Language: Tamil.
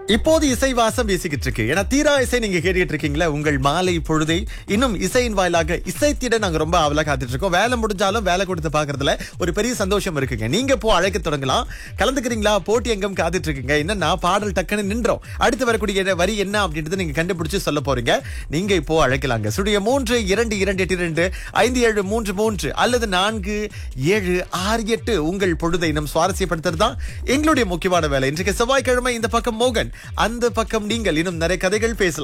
இப்போது இசை வாசம் வீசிக்கிட்டு இருக்கு ஏன்னா தீரா இசை நீங்க கேட்டுக்கிட்டு இருக்கீங்களா உங்கள் மாலை பொழுதை இன்னும் இசையின் வாயிலாக இசைத்திட நாங்க ரொம்ப அவலா காத்துட்டு இருக்கோம் வேலை முடிஞ்சாலும் வேலை கொடுத்து பாக்குறதுல ஒரு பெரிய சந்தோஷம் இருக்குங்க நீங்க போ அழைக்க தொடங்கலாம் கலந்துக்கிறீங்களா போட்டி எங்கும் காத்துட்டு இருக்கீங்க என்னன்னா பாடல் டக்குன்னு நின்றோம் அடுத்து வரக்கூடிய வரி என்ன அப்படின்றது நீங்க கண்டுபிடிச்சு சொல்ல போறீங்க நீங்க இப்போ அழைக்கலாங்க சுடிய மூன்று இரண்டு இரண்டு எட்டு இரண்டு ஐந்து ஏழு மூன்று மூன்று அல்லது நான்கு ஏழு ஆறு எட்டு உங்கள் பொழுதை இன்னும் சுவாரஸ்யப்படுத்துறது தான் எங்களுடைய முக்கியமான வேலை இன்றைக்கு செவ்வாய்க்கிழமை இந்த பக்கம் மோகன் அந்த பக்கம் நீங்கள் இன்னும் நிறைய கதைகள் பேசலாம்